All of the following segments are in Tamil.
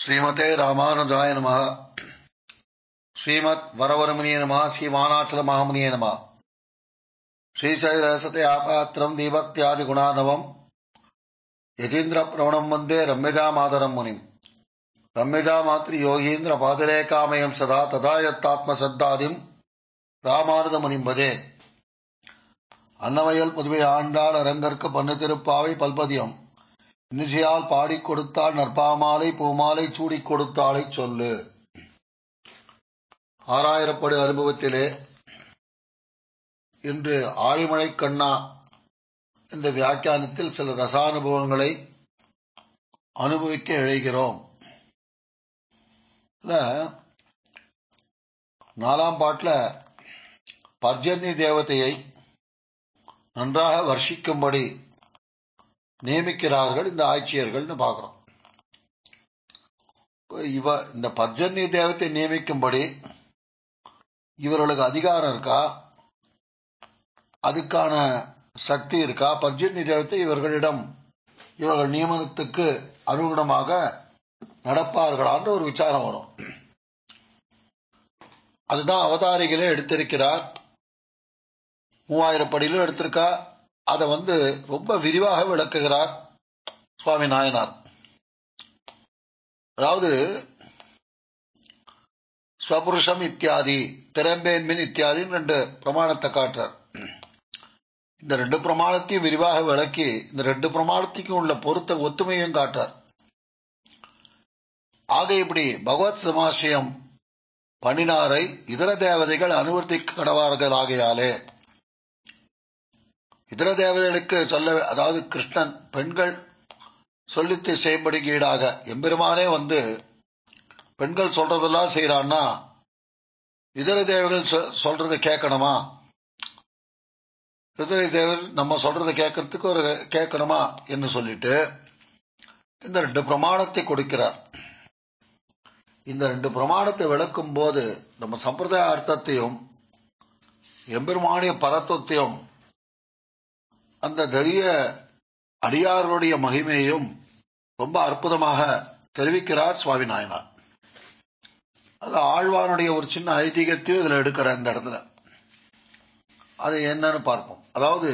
ஸ்ரீமதே ராமானுஜாய நம ஸ்ரீமத் வரவரமுனிய நம ஸ்ரீ வானாச்சல மகாமுனிய நம ஸ்ரீசைலசத்தை ஆபாத்திரம் தீபக்தியாதி குணானவம் யதீந்திர பிரவணம் வந்தே ரம்யஜா மாதரம் முனிம் ரம்யஜா மாத்ரி யோகீந்திர பாதரேகாமயம் சதா ததாயத்தாத்ம சத்தாதிம் ராமானுத முனிம்பதே அன்னவயல் புதுவை ஆண்டாள் அரங்கற்கு பண்ணு திருப்பாவை பல்பதியம் இன்னிசையால் பாடிக் கொடுத்தாள் நற்பாமாலை பூமாலை சூடிக் கொடுத்தாளை சொல்லு ஆறாயிரப்படு அனுபவத்திலே இன்று ஆழிமழை கண்ணா என்ற வியாக்கியானத்தில் சில ரசானுபவங்களை அனுபவிக்க எழுகிறோம் நாலாம் பாட்டுல பர்ஜன்ய தேவதையை நன்றாக வர்ஷிக்கும்படி நியமிக்கிறார்கள் இந்த ஆட்சியர்கள்னு பாக்குறோம் இவ இந்த பர்ஜன்ய தேவத்தை நியமிக்கும்படி இவர்களுக்கு அதிகாரம் இருக்கா அதுக்கான சக்தி இருக்கா பர்ஜன்ய தேவத்தை இவர்களிடம் இவர்கள் நியமனத்துக்கு அனுகுணமாக நடப்பார்களான்ற ஒரு விசாரம் வரும் அதுதான் அவதாரிகளே எடுத்திருக்கிறார் மூவாயிரம் படியிலும் எடுத்திருக்கா அதை வந்து ரொம்ப விரிவாக விளக்குகிறார் சுவாமி நாயனார் அதாவது ஸ்வபுருஷம் இத்தியாதி திறம்பேன்மின் இத்தியாதின்னு ரெண்டு பிரமாணத்தை காட்டுறார் இந்த ரெண்டு பிரமாணத்தையும் விரிவாக விளக்கி இந்த ரெண்டு பிரமாணத்துக்கும் உள்ள பொருத்த ஒத்துமையும் காட்டுறார் ஆக இப்படி பகவத் சமாசியம் பண்ணினாரை இதர தேவதைகள் அனுவர்த்திக்க கடவார்கள் ஆகையாலே இதர தேவதைகளுக்கு சொல்ல அதாவது கிருஷ்ணன் பெண்கள் சொல்லித்து செய்யும்படிக்கு ஈடாக எம்பெருமானே வந்து பெண்கள் சொல்றதெல்லாம் செய்யறான்னா இதர தேவர்கள் சொல்றதை கேட்கணுமா இதர தேவர் நம்ம சொல்றதை கேட்கறதுக்கு ஒரு கேட்கணுமா என்று சொல்லிட்டு இந்த ரெண்டு பிரமாணத்தை கொடுக்கிறார் இந்த ரெண்டு பிரமாணத்தை விளக்கும் போது நம்ம சம்பிரதாய அர்த்தத்தையும் எம்பெருமானிய பரத்துவத்தையும் அந்த தரிய அடியார்களுடைய மகிமையையும் ரொம்ப அற்புதமாக தெரிவிக்கிறார் சுவாமி நாயனார் அது ஆழ்வானுடைய ஒரு சின்ன ஐதீகத்தையும் இதுல எடுக்கிற இந்த இடத்துல அது என்னன்னு பார்ப்போம் அதாவது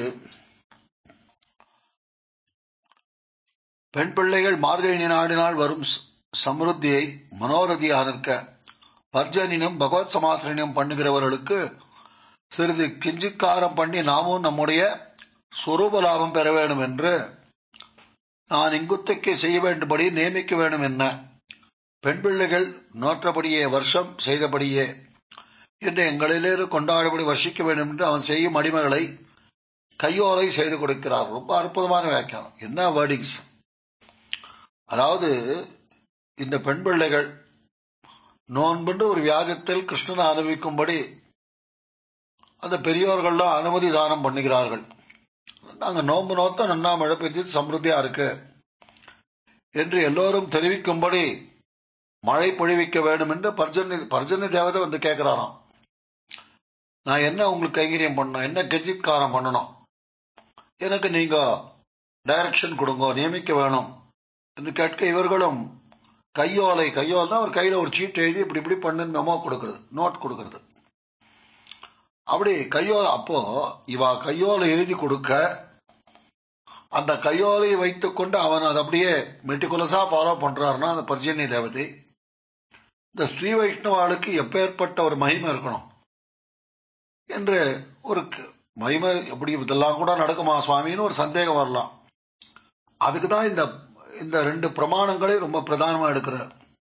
பெண் பிள்ளைகள் மார்கழி நாடினால் வரும் சமிருத்தியை மனோரதியாக நிற்க பர்ஜனினும் பகவத் சமாசனம் பண்ணுகிறவர்களுக்கு சிறிது கிஞ்சிக்காரம் பண்ணி நாமும் நம்முடைய சொரூப லாபம் பெற வேண்டும் என்று நான் இங்குத்தைக்கு செய்ய வேண்டும்படி நியமிக்க வேண்டும் என்ன பெண் பிள்ளைகள் நோற்றபடியே வருஷம் செய்தபடியே என்று எங்களிலே கொண்டாடுபடி வர்ஷிக்க வேண்டும் என்று அவன் செய்யும் அடிமைகளை கையோலை செய்து கொடுக்கிறார் ரொம்ப அற்புதமான வியாக்கியானம் என்ன வேர்டிங்ஸ் அதாவது இந்த பெண் பிள்ளைகள் நோன்பென்று ஒரு வியாஜத்தில் கிருஷ்ணனை அனுபவிக்கும்படி அந்த பெரியோர்கள்லாம் அனுமதி தானம் பண்ணுகிறார்கள் நாங்க நோன்பு நோத்த நன்னா மழை பெய்து சமிருத்தியா இருக்கு என்று எல்லோரும் தெரிவிக்கும்படி மழை பொழிவிக்க வேண்டும் என்று பர்ஜன்ய பர்ஜன்ய தேவதை வந்து கேட்கிறாராம் நான் என்ன உங்களுக்கு கைங்கரியம் பண்ணணும் என்ன கெஜித்காரம் பண்ணணும் எனக்கு நீங்க டைரக்ஷன் கொடுங்க நியமிக்க வேணும் என்று கேட்க இவர்களும் கையோலை கையோல்னா ஒரு கையில ஒரு சீட் எழுதி இப்படி இப்படி பண்ணு மெமோ கொடுக்கறது நோட் கொடுக்கறது அப்படி கையோல அப்போ இவ கையோலை எழுதி கொடுக்க அந்த கையோலையை வைத்துக் கொண்டு அவன் அதை அப்படியே மெட்டிகுலஸா ஃபாலோ பண்றாருன்னா அந்த பர்ஜன்ய தேவதை இந்த ஸ்ரீ வைஷ்ணவாளுக்கு எப்பேற்பட்ட ஒரு மகிமை இருக்கணும் என்று ஒரு மகிமை எப்படி இதெல்லாம் கூட நடக்குமா சுவாமின்னு ஒரு சந்தேகம் வரலாம் அதுக்கு தான் இந்த இந்த ரெண்டு பிரமாணங்களை ரொம்ப பிரதானமா எடுக்கிறார்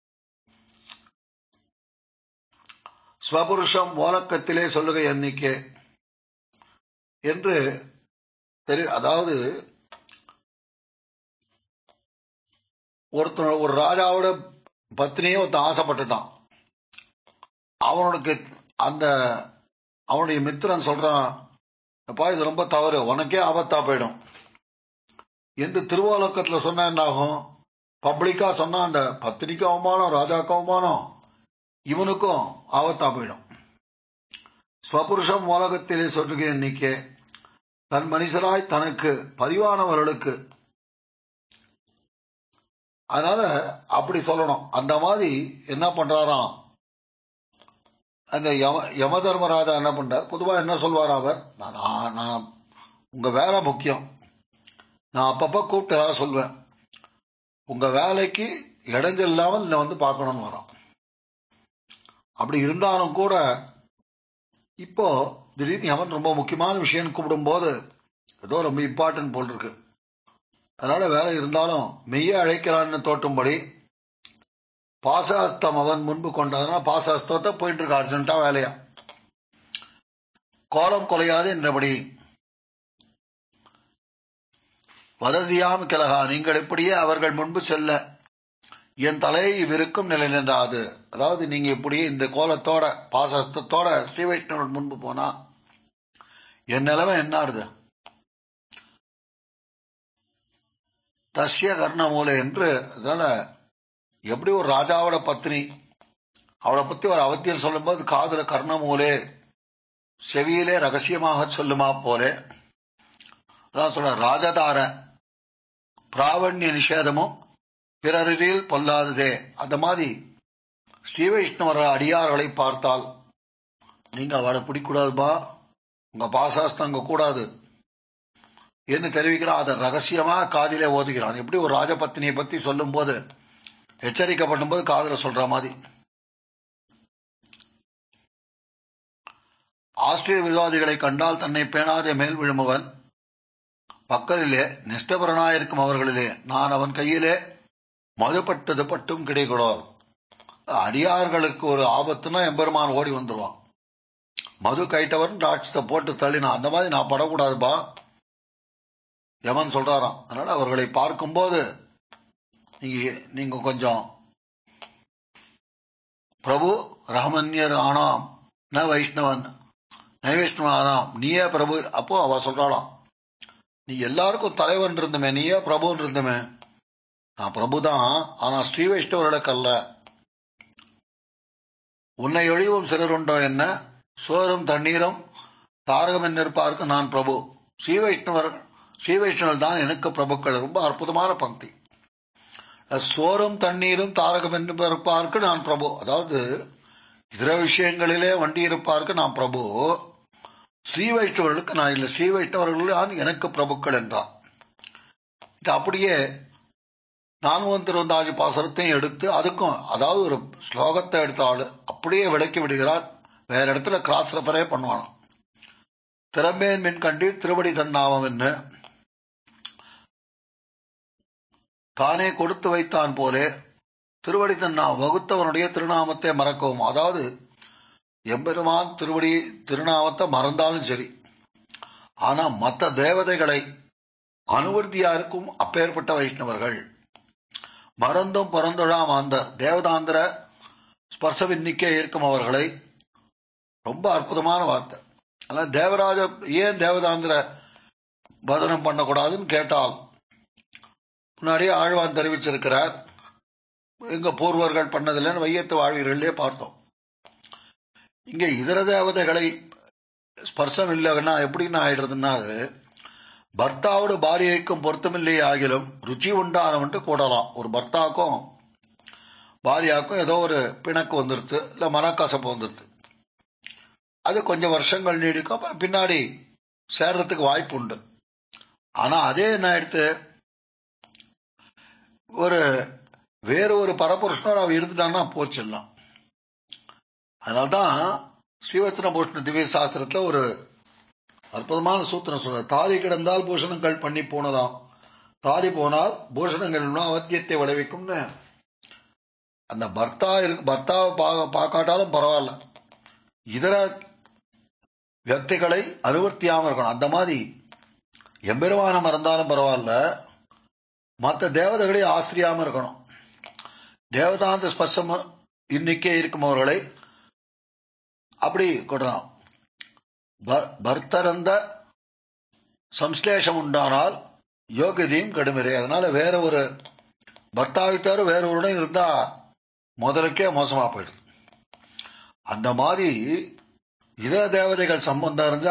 ஸ்வபுருஷம் ஓலக்கத்திலே சொல்லுக எண்ணிக்கை என்று தெரி அதாவது ஒருத்தன் ஒரு ராஜாவோட பத்னியே ஒருத்தன் ஆசைப்பட்டுட்டான் அவனுக்கு அந்த அவனுடைய மித்திரன் சொல்றான் அப்பா இது ரொம்ப தவறு உனக்கே ஆபத்தா போயிடும் என்று திருவாலோக்கத்துல சொன்ன என்ன ஆகும் பப்ளிக்கா சொன்னா அந்த பத்திரிக்கை அவமானம் ராஜாக்கு அவமானம் இவனுக்கும் ஆபத்தா போயிடும் ஸ்வபுருஷம் உலகத்திலே சொல்லுக எண்ணிக்கை தன் மனுஷராய் தனக்கு பரிவானவர்களுக்கு அதனால அப்படி சொல்லணும் அந்த மாதிரி என்ன பண்றாராம் அந்த யம யம தர்மராஜா என்ன பண்றார் பொதுவா என்ன சொல்வார் அவர் நான் நான் உங்க வேலை முக்கியம் நான் அப்பப்ப கூப்பிட்டு ஏதாவது சொல்வேன் உங்க வேலைக்கு இடைஞ்சல் இல்லாமல் என்ன வந்து பார்க்கணும்னு வரோம் அப்படி இருந்தாலும் கூட இப்போ திடீர்னு அவன் ரொம்ப முக்கியமான விஷயம் கூப்பிடும் போது ஏதோ ரொம்ப இம்பார்ட்டன்ட் போல் இருக்கு அதனால வேலை இருந்தாலும் மெய்ய அழைக்கிறான்னு தோட்டும்படி பாசாஸ்தம் அவன் முன்பு கொண்டதுனால பாசாஸ்தத்தை போயிட்டு இருக்கு அர்ஜென்ட்டா வேலையா கோலம் கொலையாது என்றபடி வததியாம் கிழகா நீங்கள் இப்படியே அவர்கள் முன்பு செல்ல என் தலையை இவ்விருக்கும் நிலை நின்றாது அதாவது நீங்க இப்படியே இந்த கோலத்தோட பாசஸ்தத்தோட ஸ்ரீ வைஷ்ணவன் முன்பு போனா என் நிலைமை என்ன ஆறுது தஸ்ய கர்ணமூலை என்று அதனால எப்படி ஒரு ராஜாவோட பத்னி அவளை பத்தி ஒரு அவத்தியம் சொல்லும்போது காதுல கர்ணமூலே செவியிலே ரகசியமாக சொல்லுமா போலே அதான் சொல்ற ராஜதார பிராவண்ய நிஷேதமும் பிறரில் பொல்லாததே அந்த மாதிரி ஸ்ரீ வைஷ்ணவர அடியார்களை பார்த்தால் நீங்க அவளை பிடிக்கூடாதுப்பா உங்க பாசாஸ்தம் அங்க கூடாது என்று தெரிவிக்கிறான் அதை ரகசியமா காதிலே ஓதுகிறான் எப்படி ஒரு ராஜபத்தினியை பத்தி சொல்லும் போது எச்சரிக்கப்படும் போது காதல சொல்ற மாதிரி ஆஸ்திரிய விரோதிகளை கண்டால் தன்னை பேணாத மேல் விழுமவன் பக்கலிலே நிஷ்டபரனாயிருக்கும் அவர்களிலே நான் அவன் கையிலே மதுப்பட்டது பட்டும் கிடைக்கூடோ அடியார்களுக்கு ஒரு ஆபத்துனா எம்பெருமான் ஓடி வந்துருவான் மது கைட்டவன் ராட்சத்தை போட்டு தள்ளினான் அந்த மாதிரி நான் படக்கூடாதுப்பா யமன் சொல்றாராம் அதனால அவர்களை பார்க்கும்போது நீங்க நீங்க கொஞ்சம் பிரபு ரஹமன்யர் ஆனாம் ந வைஷ்ணவன் ந வைஷ்ணவன் ஆனாம் நீயே பிரபு அப்போ அவ சொல்றாளாம் நீ எல்லாருக்கும் தலைவன் இருந்துமே நீயே பிரபுன்னு இருந்துமே நான் பிரபுதான் ஆனா ஸ்ரீ வைஷ்ணவர்களுக்கு அல்ல உன்னை ஒழிவும் சிலருண்டோ என்ன சோறும் தண்ணீரும் தாரகம் என்னிருப்பாருக்கு நான் பிரபு ஸ்ரீ வைஷ்ணவர் ஸ்ரீ வைஷ்ணவர் தான் எனக்கு பிரபுக்கள் ரொம்ப அற்புதமான பக்தி சோறும் தண்ணீரும் தாரகம் என்பதற்பார்க்கு நான் பிரபு அதாவது இதர விஷயங்களிலே வண்டி இருப்பார்க்கு நான் பிரபு ஸ்ரீ வைஷ்ணவர்களுக்கு நான் இல்லை ஸ்ரீ வைஷ்ணவர்கள் தான் எனக்கு பிரபுக்கள் என்றார் இது அப்படியே நான்முகன் திருவந்தாஜி பாசனத்தையும் எடுத்து அதுக்கும் அதாவது ஒரு ஸ்லோகத்தை எடுத்தாள் அப்படியே விளக்கி விடுகிறார் வேற இடத்துல கிராஸ் ரெஃபரே பண்ணுவானாம் திறம்பேன் மின் கண்டீர் திருவடி தன்னாமம் என்ன தானே கொடுத்து வைத்தான் போலே திருவடி தன்னா வகுத்தவனுடைய திருநாமத்தை மறக்கவும் அதாவது எம்பெருமான் திருவடி திருநாமத்தை மறந்தாலும் சரி ஆனா மற்ற தேவதைகளை அனுவர்த்தியா இருக்கும் அப்பேற்பட்ட வைஷ்ணவர்கள் மறந்தும் பிறந்துழாம் அந்த தேவதாந்திர ஸ்பர்சவின்னிக்கே இருக்கும் அவர்களை ரொம்ப அற்புதமான வார்த்தை அதான் தேவராஜ ஏன் தேவதாந்திர பதனம் பண்ணக்கூடாதுன்னு கேட்டால் முன்னாடியே ஆழ்வான் தெரிவிச்சிருக்கிறார் எங்க பூர்வர்கள் பண்ணதில்லைன்னு வையத்து வாழ்வீர்களே பார்த்தோம் இங்க இதர தேவதைகளை ஸ்பர்சம் இல்லைன்னா எப்படின்னு ஆயிடுறதுன்னா அது பர்த்தாவோட பாரியைக்கும் பொருத்தமில்லை ஆகிலும் ருச்சி உண்டானவன்ட்டு கூடலாம் ஒரு பர்த்தாக்கும் பாரியாக்கும் ஏதோ ஒரு பிணக்கு வந்துருது இல்ல மனக்கசப்பு வந்துருது அது கொஞ்சம் வருஷங்கள் நீடிக்கும் அப்புறம் பின்னாடி சேர்றதுக்கு வாய்ப்பு உண்டு ஆனா அதே என்ன எடுத்து ஒரு வேற ஒரு பரபுருஷனோட அவ இருந்துட்டான்னா போச்சிடலாம் அதனால்தான் ஸ்ரீவத்ன பூஷண திவ்ய சாஸ்திரத்துல ஒரு அற்புதமான சூத்திரம் சொல்ற தாலி கிடந்தால் பூஷணங்கள் பண்ணி போனதாம் தாலி போனால் பூஷணங்கள் அவத்தியத்தை விளைவிக்கும்னு அந்த பர்த்தா இருக்கு பர்த்தாவை பார்க்காட்டாலும் பரவாயில்ல இதர வியக்திகளை அனுவர்த்தியாம இருக்கணும் அந்த மாதிரி எம்பெருமானம் மறந்தாலும் பரவாயில்ல மற்ற தேவதைகளை ஆசிரியாம இருக்கணும் தேவதாந்த ஸ்பர்சம் இன்னைக்கே இருக்கும் அவர்களை அப்படி கொடுறான் பர்த்தரந்த சம்ஸ்லேஷம் உண்டானால் யோகியதையும் கடுமிரை அதனால வேற ஒரு பர்த்தாவை தவிர வேற ஒருடன் இருந்தா முதலுக்கே மோசமா போயிடுது அந்த மாதிரி இதர தேவதைகள் சம்பந்தம் இருந்தா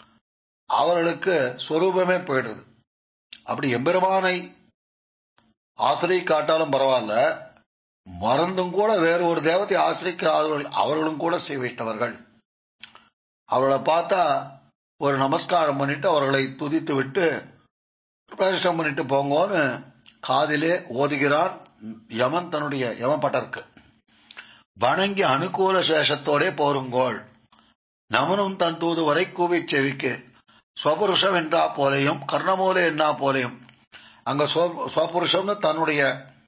அவர்களுக்கு ஸ்வரூபமே போயிடுது அப்படி எம்பெருமானை ஆசிரியை காட்டாலும் பரவாயில்ல மறந்தும் கூட வேறு ஒரு தேவத்தை ஆசிரிக்காதவர்கள் அவர்களும் கூட செய்விட்டவர்கள் அவளை பார்த்தா ஒரு நமஸ்காரம் பண்ணிட்டு அவர்களை துதித்து விட்டு பிரதிஷ்டம் பண்ணிட்டு போங்கன்னு காதிலே ஓதுகிறான் யமன் தன்னுடைய யமபட்டருக்கு வணங்கி அனுகூல சேஷத்தோடே போருங்கோள் நமனும் தன் தூது வரை கூவி செவிக்கு ஸ்வபுருஷம் என்றா போலையும் கர்ணமூல என்ன போலையும் அங்க ஸ்வபுருஷம்னு தன்னுடைய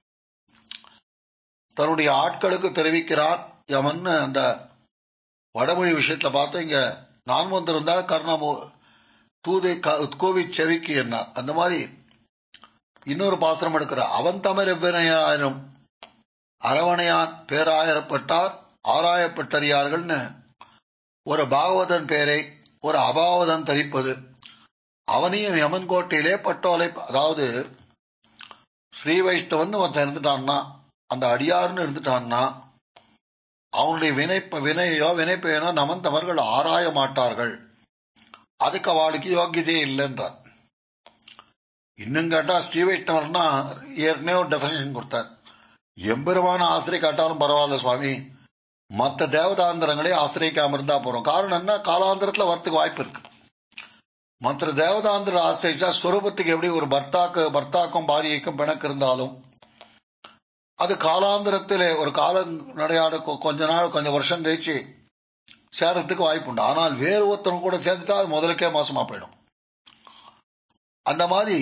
தன்னுடைய ஆட்களுக்கு தெரிவிக்கிறார் யமன் அந்த வடமொழி விஷயத்துல பார்த்து இங்க நான் வந்திருந்தா கர்ணமோ தூதை கோவி செவிக்கு என்னார் அந்த மாதிரி இன்னொரு பாத்திரம் எடுக்கிறார் அவன் தமிழ் எவ்வினையாயிரம் அரவணையான் பேராயிரப்பட்டார் ஆராயப்பட்டறியார்கள்னு ஒரு பாகவதன் பேரை ஒரு அபாவதன் தரிப்பது அவனையும் யமன் கோட்டையிலே பட்டோலை அதாவது ஸ்ரீ வைஷ்ணவன் ஒருத்தன் இருந்துட்டான்னா அந்த அடியார்னு இருந்துட்டான்னா அவனுடைய வினை வினையோ வினைப்பையனோ நமந்தவர்கள் ஆராய மாட்டார்கள் அதுக்கு அவளுக்கு யோகியதே இல்லைன்றார் இன்னும் கேட்டா ஸ்ரீ வைஷ்ணவர்னா ஏற்கனவே ஒரு டெபினேஷன் கொடுத்தார் எம்பெருமான ஆசிரியை காட்டாலும் பரவாயில்ல சுவாமி மற்ற தேவதாந்திரங்களே ஆசிரியக்காம இருந்தா போறோம் காரணம் என்ன காலாந்திரத்துல வரத்துக்கு வாய்ப்பு இருக்கு மற்ற தேவதாந்திர ஆசிரியா ஸ்வரூபத்துக்கு எப்படி ஒரு பர்த்தாக்கு பர்த்தாக்கும் பாரியைக்கும் பிணக்கு இருந்தாலும் அது காலாந்திரத்திலே ஒரு கால நடையாட கொஞ்ச நாள் கொஞ்சம் வருஷம் கழிச்சு சேரத்துக்கு வாய்ப்பு உண்டு ஆனால் வேறு ஒருத்தரும் கூட சேர்ந்துட்டா அது முதலுக்கே மோசமா போயிடும் அந்த மாதிரி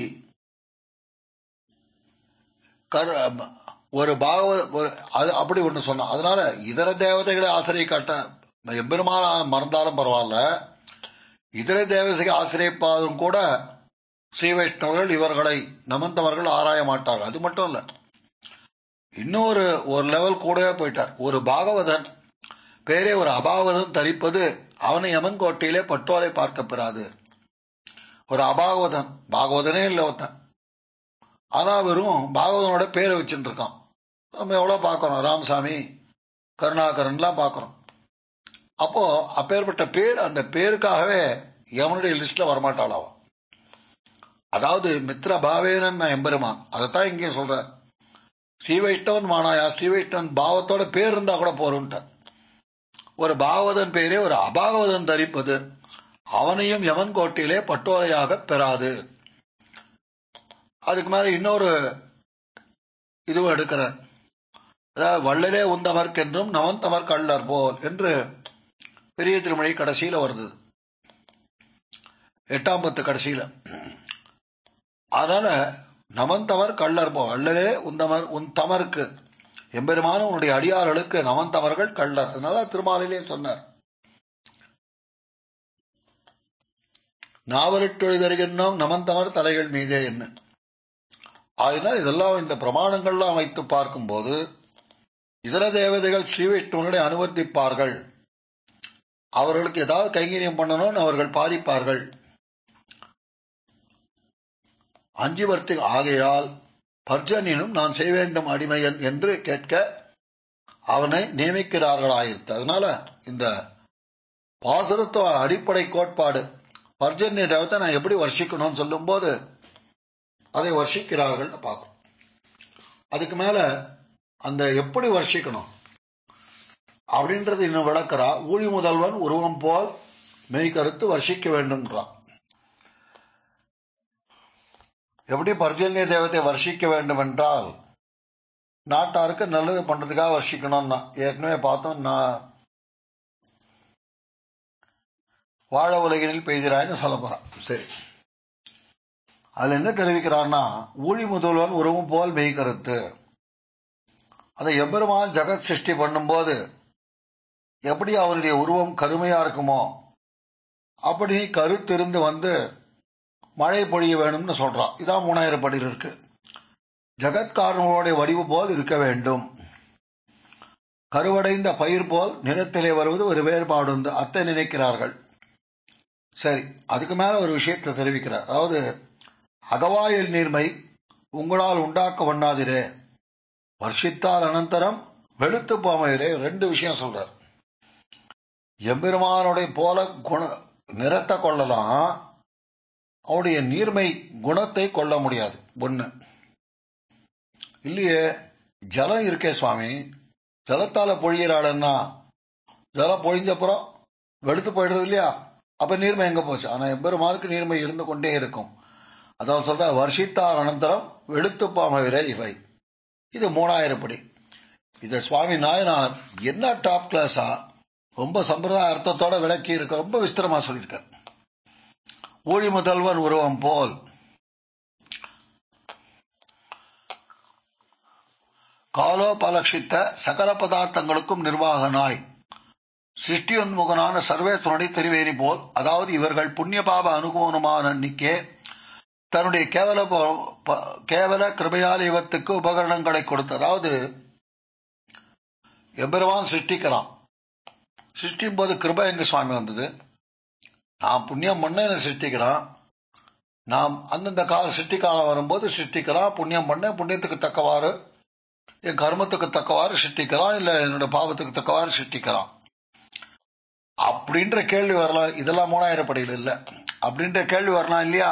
ஒரு பாகவ ஒரு அது அப்படி ஒண்ணு சொன்ன அதனால இதர தேவதைகளை ஆசிரியை காட்ட எம்பெருமான மறந்தாலும் பரவாயில்ல இதர தேவதைகளை ஆசிரியப்பாதும் கூட ஸ்ரீ வைஷ்ணவர்கள் இவர்களை நமந்தவர்கள் ஆராய மாட்டார்கள் அது மட்டும் இல்ல இன்னொரு ஒரு லெவல் கூடவே போயிட்டார் ஒரு பாகவதன் பேரே ஒரு அபாவதன் தரிப்பது அவனை யமன் கோட்டையிலே பட்டோலை பார்க்க பெறாது ஒரு அபாகவதன் பாகவதனே இல்லை ஒருத்தன் ஆனா வெறும் பாகவதனோட பேரை வச்சுட்டு இருக்கான் நம்ம எவ்வளவு பார்க்கறோம் ராமசாமி கருணாகரன்லாம் பார்க்கறோம் அப்போ அப்பேற்பட்ட பேர் அந்த பேருக்காகவே யமனுடைய லிஸ்ட்ல வரமாட்டாள் அவன் அதாவது மித்ர பாவேனன் நான் எம்பெருமான் அதைத்தான் இங்கேயும் சொல்ற ஸ்ரீ வைஷ்ணவன் மானாயா ஸ்ரீ வைஷ்ணவன் பாவத்தோட பேர் இருந்தா கூட போறோம்ட்ட ஒரு பாகவதன் பேரே ஒரு அபாகவதன் தரிப்பது அவனையும் யமன் கோட்டையிலே பட்டோலையாக பெறாது அதுக்கு மேல இன்னொரு இதுவும் எடுக்கிறார் அதாவது வள்ளலே உந்தமர்க்கென்றும் நவந்தமர் கள்ளர் போல் என்று பெரிய திருமொழி கடைசியில வருது எட்டாம் பத்து கடைசியில அதனால நமந்தவர் கள்ளர் போ வள்ளலே உந்தமர் உன் தமருக்கு எம்பெருமான உன்னுடைய அடியார்களுக்கு நமந்தவர்கள் கள்ளர் அதனால திருமாலிலே சொன்னார் நாவலிட்டொழிதருகின்றோம் நமந்தவர் தலைகள் மீதே என்ன ஆயினால் இதெல்லாம் இந்த பிரமாணங்கள்லாம் வைத்து பார்க்கும்போது இதர தேவதைகள் ஸ்ரீவிஷ்ணுவனை அனுவர்த்திப்பார்கள் அவர்களுக்கு ஏதாவது கைங்கரியம் பண்ணணும்னு அவர்கள் பாதிப்பார்கள் அஞ்சு வர்த்தி ஆகையால் பர்ஜனினும் நான் செய்ய வேண்டும் அடிமையன் என்று கேட்க அவனை நியமிக்கிறார்களாயிருக்கு அதனால இந்த பாசுரத்துவ அடிப்படை கோட்பாடு பர்ஜன்ய தேவத்தை நான் எப்படி வர்ஷிக்கணும்னு சொல்லும் போது அதை வர்ஷிக்கிறார்கள் பார்க்கணும் அதுக்கு மேல அந்த எப்படி வர்ஷிக்கணும் அப்படின்றது இன்னும் விளக்குறா ஊழி முதல்வன் உருவம் போல் மெய்கருத்து வர்ஷிக்க வேண்டும்ன்றான் எப்படி பர்ஜன்ய தேவத்தை வர்ஷிக்க வேண்டும் என்றால் நாட்டாருக்கு நல்லது பண்றதுக்காக வர்ஷிக்கணும்னா ஏற்கனவே பார்த்தோம் நான் வாழ உலகினில் பெய்திராய்னு சொல்ல போறான் சரி அதுல என்ன தெரிவிக்கிறார்னா ஊழி முதல்வன் உருவம் போல் மெய் கருத்து அதை எம்பெருமான் ஜெகத் சிருஷ்டி பண்ணும்போது எப்படி அவருடைய உருவம் கருமையா இருக்குமோ அப்படி கருத்திருந்து வந்து மழை பொழிய வேணும்னு சொல்றான் இதான் மூணாயிரம் படியில் இருக்கு ஜெகத்காரனுடைய வடிவு போல் இருக்க வேண்டும் கருவடைந்த பயிர் போல் நிறத்திலே வருவது ஒரு வேறுபாடு உண்டு அத்தை நினைக்கிறார்கள் சரி அதுக்கு மேல ஒரு விஷயத்தை தெரிவிக்கிறார் அதாவது அகவாயில் நீர்மை உங்களால் உண்டாக்க வண்ணாதிரே வர்ஷித்தால் அனந்தரம் வெளுத்து போமையிலே ரெண்டு விஷயம் சொல்றார் எம்பெருமானுடைய போல குண நிறத்தை கொள்ளலாம் அவருடைய நீர்மை குணத்தை கொள்ள முடியாது ஒண்ணு இல்லையே ஜலம் இருக்கே சுவாமி ஜலத்தால பொழியிறாளன்னா ஜலம் பொழிஞ்சப்புறம் வெளுத்து போயிடுறது இல்லையா அப்ப நீர்மை எங்க போச்சு ஆனா எம்பெருமானுக்கு நீர்மை இருந்து கொண்டே இருக்கும் அதாவது சொல்ற வருஷித்தார் அனந்தரம் வெளுத்து பாமவிர இவை இது மூணாயிரம் படி இத சுவாமி நாயனார் என்ன டாப் கிளாஸா ரொம்ப சம்பிரதாய அர்த்தத்தோட விளக்கி இருக்க ரொம்ப விஸ்தரமா சொல்லியிருக்கார் ஊழி முதல்வன் உருவம் போல் காலோபலட்சித்த சகல பதார்த்தங்களுக்கும் நிர்வாகனாய் சிருஷ்டியுன்முகனான சர்வேஸ்வரனை தெரிவேணி போல் அதாவது இவர்கள் புண்ணிய பாப அனுகூலமான அன்னிக்கே தன்னுடைய கேவல கேவல கிருபையால் இவத்துக்கு உபகரணங்களை கொடுத்து அதாவது எம்பெருமான் சிருஷ்டிக்கிறான் சிருஷ்டிக்கும் போது கிருபை எங்க சுவாமி வந்தது நான் புண்ணியம் பண்ண என்ன சிருஷ்டிக்கிறான் நாம் அந்தந்த கால சிருஷ்டி காலம் வரும்போது சிருஷ்டிக்கிறான் புண்ணியம் பண்ண புண்ணியத்துக்கு தக்கவாறு என் கர்மத்துக்கு தக்கவாறு சிருஷ்டிக்கிறான் இல்ல என்னோட பாவத்துக்கு தக்கவாறு சிருஷ்டிக்கிறான் அப்படின்ற கேள்வி வரலாம் இதெல்லாம் மூணாயிரம் படியில் இல்ல அப்படின்ற கேள்வி வரலாம் இல்லையா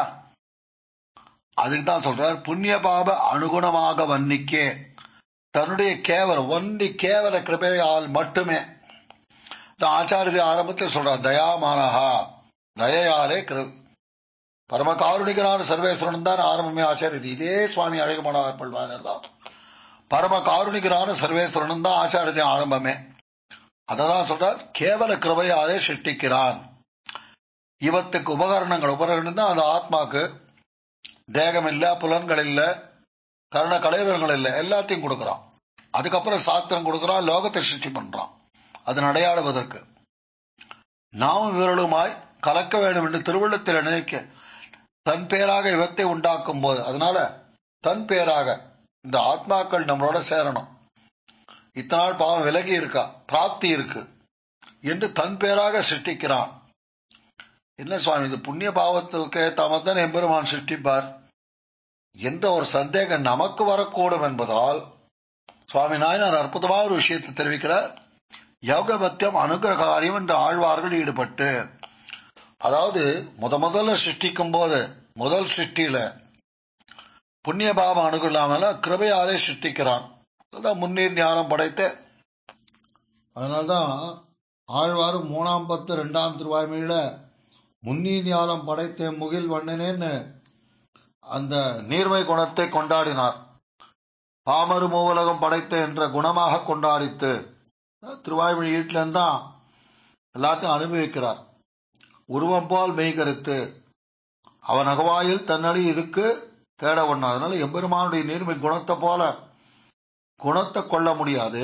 அதுக்கு தான் சொல்றார் புண்ணிய பாப அனுகுணமாக வன்னிக்கே தன்னுடைய கேவலம் ஒன்லி கேவல கிருபையால் மட்டுமே ஆச்சாரிய ஆரம்பத்தில் சொல்றார் தயாமானஹா தயையாலே பரம காருணிகரான சர்வேஸ்வரன் தான் ஆரம்பமே ஆச்சாரியது இதே சுவாமி அழகமானவர் பல்வானர் தான் பரம காருணிகரான சர்வேஸ்வரன் தான் ஆச்சாரிய ஆரம்பமே அததான் சொல்றார் கேவல கிருபையாலே சிருஷ்டிக்கிறான் இவத்துக்கு உபகரணங்கள் உபகரணம் தான் அந்த ஆத்மாக்கு தேகம் இல்ல புலன்கள் இல்ல கருண கலைவரங்கள் இல்ல எல்லாத்தையும் கொடுக்கறான் அதுக்கப்புறம் சாத்திரம் கொடுக்கறான் லோகத்தை சிருஷ்டி பண்றான் அதன் அடையாடுவதற்கு நாமும் இவர்களுமாய் கலக்க வேண்டும் என்று திருவள்ளத்தில் நினைக்க தன் பேராக இவத்தை உண்டாக்கும் போது அதனால தன் பேராக இந்த ஆத்மாக்கள் நம்மளோட சேரணும் இத்தனாள் பாவம் விலகி இருக்கா பிராப்தி இருக்கு என்று தன் பேராக சிருஷ்டிக்கிறான் என்ன சுவாமி இது புண்ணிய பாவத்துக்கு ஏத்தாமத்தான் எம்பெருமான் சிருஷ்டிப்பார் என்ற ஒரு சந்தேகம் நமக்கு வரக்கூடும் என்பதால் சுவாமி நாயனார் அற்புதமான ஒரு விஷயத்தை தெரிவிக்கிறார் யோகபத்தியம் அனுகிரகாரியம் என்ற ஆழ்வார்கள் ஈடுபட்டு அதாவது முத முதல்ல சிருஷ்டிக்கும் போது முதல் சிருஷ்டியில புண்ணிய பாவம் அணுகலாமல கிருபையாலே சிருஷ்டிக்கிறான் அதான் முன்னீர் ஞானம் படைத்த அதனால்தான் ஆழ்வார் மூணாம் பத்து ரெண்டாம் திருவாய்மையில முன்னீர் ஞானம் படைத்த முகில் வண்ணனேன்னு அந்த நீர்மை குணத்தை கொண்டாடினார் பாமரு மூவலகம் படைத்த என்ற குணமாக கொண்டாடித்து திருவாய்மொழி வீட்டில தான் எல்லாத்தையும் அனுபவிக்கிறார் உருவம் போல் மெய்கருத்து அவன் அகவாயில் தன்னடி இருக்கு தேட ஒண்ணா அதனால எம்பெருமானுடைய நீர்மை குணத்தை போல குணத்தை கொள்ள முடியாது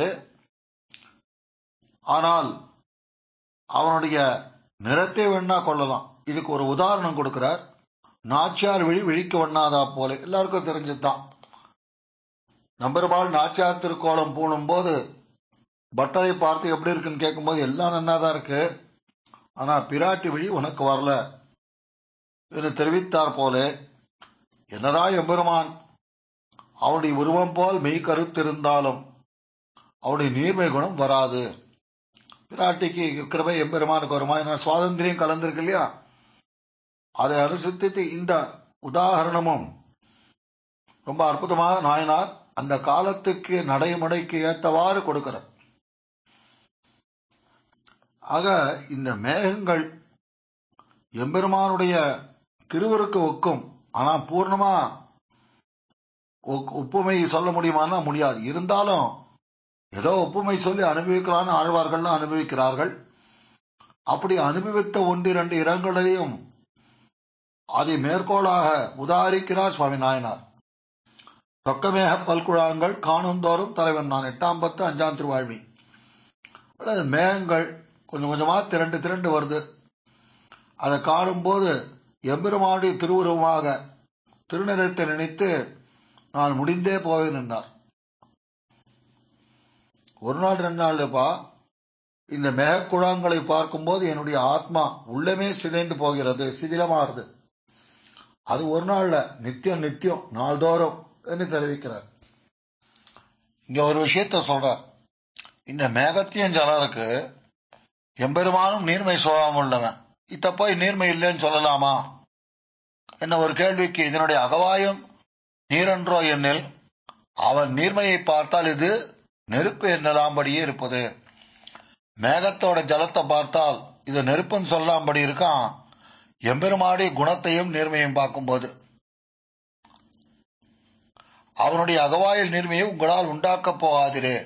ஆனால் அவனுடைய நிறத்தை வேணா கொள்ளலாம் இதுக்கு ஒரு உதாரணம் கொடுக்கிறார் நாச்சியார் விழி விழிக்க வண்ணாதா போல எல்லாருக்கும் தெரிஞ்சதுதான் நம்பெருமாள் நாச்சியார் திருக்கோலம் பூணும் போது பட்டரை பார்த்து எப்படி இருக்குன்னு கேட்கும்போது எல்லாம் நன்னாதான் இருக்கு ஆனா பிராட்டி விழி உனக்கு வரல என்று தெரிவித்தார் போல என்னடா எம்பெருமான் அவனுடைய உருவம் போல் மெய் கருத்திருந்தாலும் அவனுடைய நீர்மை குணம் வராது பிராட்டிக்கு கிருபை எம்பெருமானுக்கு வருமா ஏன்னா சுவாதந்திரியம் கலந்திருக்கு இல்லையா அதை அனுசரித்து இந்த உதாரணமும் ரொம்ப அற்புதமாக நாயனார் அந்த காலத்துக்கு நடைமுறைக்கு ஏத்தவாறு கொடுக்கிறார் ஆக இந்த மேகங்கள் எம்பெருமானுடைய திருவருக்கு ஒக்கும் ஆனா பூர்ணமா ஒப்புமை சொல்ல முடியுமானா முடியாது இருந்தாலும் ஏதோ ஒப்புமை சொல்லி அனுபவிக்கலான்னு ஆழ்வார்கள் அனுபவிக்கிறார்கள் அப்படி அனுபவித்த ஒன்றிரண்டு இரங்களையும் அதை மேற்கோளாக உதாரிக்கிறார் சுவாமி நாயனார் தொக்கமேக பல்குழாங்கள் காணுந்தோறும் தலைவன் நான் எட்டாம் பத்து அஞ்சாம் திருவாழ்வி மேகங்கள் கொஞ்சம் கொஞ்சமா திரண்டு திரண்டு வருது அதை காணும்போது எம்பெருமானுடைய திருவுருவமாக திருநிறத்தை நினைத்து நான் முடிந்தே போவேன் என்றார் ஒரு நாள் ரெண்டு நாள்ப்பா இந்த மேகக்குழாங்களை பார்க்கும்போது என்னுடைய ஆத்மா உள்ளமே சிதைந்து போகிறது சிதிலமாறுது அது ஒரு நாள்ல நித்தியம் நித்தியம் நாள்தோறும் என்று தெரிவிக்கிறார் இங்க ஒரு விஷயத்த சொல்றார் இந்த மேகத்தியம் ஜலருக்கு எம்பெருமானும் நீர்மை சுவாபம் உள்ளவன் இத்த போய் நீர்மை இல்லைன்னு சொல்லலாமா என்ன ஒரு கேள்விக்கு இதனுடைய அகவாயம் நீரன்றோ என்னில் அவன் நீர்மையை பார்த்தால் இது நெருப்பு என்னலாம்படியே இருப்பது மேகத்தோட ஜலத்தை பார்த்தால் இது நெருப்புன்னு சொல்லாம்படி இருக்கான் எம்பெருமாடி குணத்தையும் நேர்மையும் பார்க்கும்போது அவனுடைய அகவாயில் நீர்மையை உங்களால் உண்டாக்கப் போகாதிரே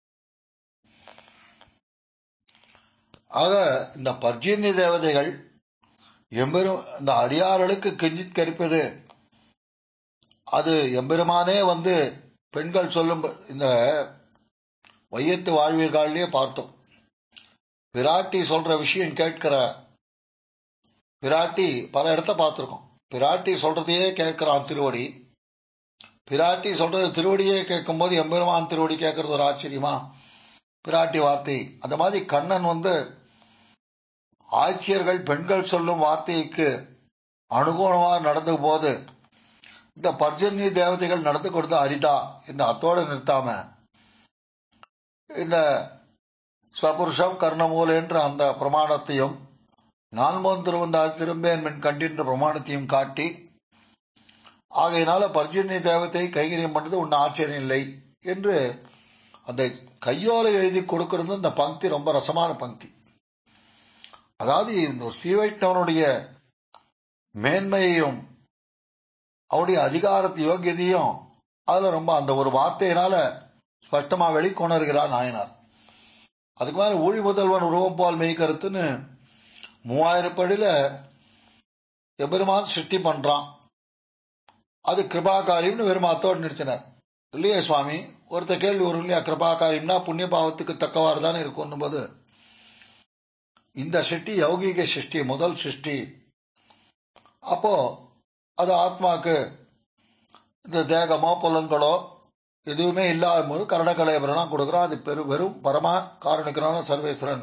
ஆக இந்த பர்ஜினி தேவதைகள் எம்பெரும் இந்த அடியார்களுக்கு கெஞ்சித் கரிப்பது அது எம்பெருமானே வந்து பெண்கள் சொல்லும் இந்த வையத்து வாழ்வீர்கள்லயே பார்த்தோம் பிராட்டி சொல்ற விஷயம் கேட்கிற பிராட்டி பல இடத்த பார்த்திருக்கோம் பிராட்டி சொல்றதையே கேட்கிறான் திருவடி பிராட்டி சொல்றது திருவடியே கேட்கும் போது எம்பெருமான் திருவடி கேட்கறது ஒரு ஆச்சரியமா பிராட்டி வார்த்தை அந்த மாதிரி கண்ணன் வந்து ஆட்சியர்கள் பெண்கள் சொல்லும் வார்த்தைக்கு அனுகூலமாக நடந்த போது இந்த பர்ஜன்ய தேவதைகள் நடந்து கொடுத்த அரிதா இந்த அத்தோடு நிறுத்தாம இந்த ஸ்வபுருஷம் கர்ணமூல் என்ற அந்த பிரமாணத்தையும் நான்மோன் திருவந்தால் திரும்பேன் மின் கண்டின்ற பிரமாணத்தையும் காட்டி ஆகையினால பர்ஜன்ய தேவத்தை கைகரியம் பண்ணது ஒன்னும் ஆச்சரியம் இல்லை என்று அந்த கையோலை எழுதி கொடுக்கிறது இந்த பங்கி ரொம்ப ரசமான பங்கி அதாவது இந்த ஸ்ரீவைஷ்ணவனுடைய மேன்மையையும் அவருடைய அதிகாரத்து யோகியதையும் அதுல ரொம்ப அந்த ஒரு வார்த்தையினால ஸ்பஷ்டமா வெளிக்கொணர்கிறார் நாயனார் அதுக்கு மேல ஊழி முதல்வன் உருவம் போல் மெய்கருத்துன்னு மூவாயிரம் படியில எபெருமான் சிருஷ்டி பண்றான் அது கிருபாகாரியம்னு வெறும் அத்தோடு நிறுத்தினார் இல்லையா சுவாமி ஒருத்த கேள்வி வரும் இல்லையா கிருபாகாரியம்னா புண்ணிய பாவத்துக்கு தக்கவாறு தானே இருக்கும் போது இந்த சிருஷ்டி யௌகிக சிருஷ்டி முதல் சிருஷ்டி அப்போ அது ஆத்மாக்கு இந்த தேகமோ புலன்களோ எதுவுமே இல்லாத போது கரணகலேபரெல்லாம் கொடுக்குறோம் அது பெரு வெறும் பரமா காரணிக்கிறான சர்வேஸ்வரன்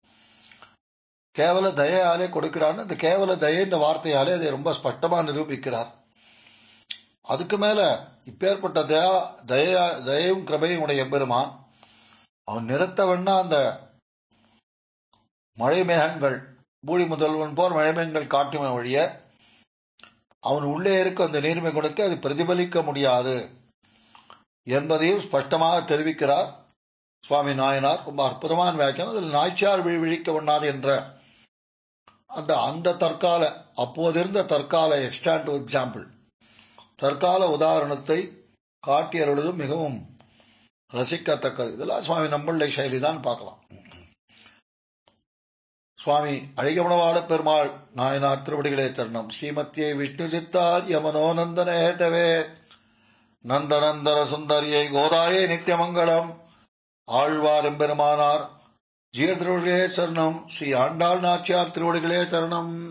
கேவல தயையாலே கொடுக்கிறான்னு இந்த கேவல தயை இந்த வார்த்தையாலே அதை ரொம்ப ஸ்பஷ்டமா நிரூபிக்கிறார் அதுக்கு மேல இப்பேற்பட்ட தயா தயா தயவும் கிருபையும் உடைய எம்பெருமான் அவன் நிறுத்தவன்னா அந்த மழை மேகங்கள் பூடி முதல்வன் போர் மழை மேகங்கள் காட்டுமே வழிய அவன் உள்ளே இருக்க அந்த நீர்மை குணத்தை அது பிரதிபலிக்க முடியாது என்பதையும் ஸ்பஷ்டமாக தெரிவிக்கிறார் சுவாமி நாயனார் ரொம்ப அற்புதமான வியாக்கியம் அதில் நாய்ச்சியார் விழி விழிக்க ஒண்ணாது என்ற அந்த அந்த தற்கால அப்போதிருந்த தற்கால எக்ஸ்டாண்ட் எக்ஸாம்பிள் தற்கால உதாரணத்தை காட்டியருளதும் மிகவும் ரசிக்கத்தக்கது இதெல்லாம் சுவாமி நம்மளுடைய சைலி தான் பார்க்கலாம் சுவாமி அழகமணவாட பெருமாள் நாயனார் திருவடிகளே தருணம் ஸ்ரீமத்தியை விஷ்ணு சித்தார் யமனோநந்தன ஹேதவே நந்தநந்தன சுந்தரியை கோதாயே நித்தியமங்கலம் ஆழ்வார் எம்பெருமானார் ஜீய திருவடிகளே சரணம் ஸ்ரீ ஆண்டாள் நாச்சியார் திருவடிகளே தருணம்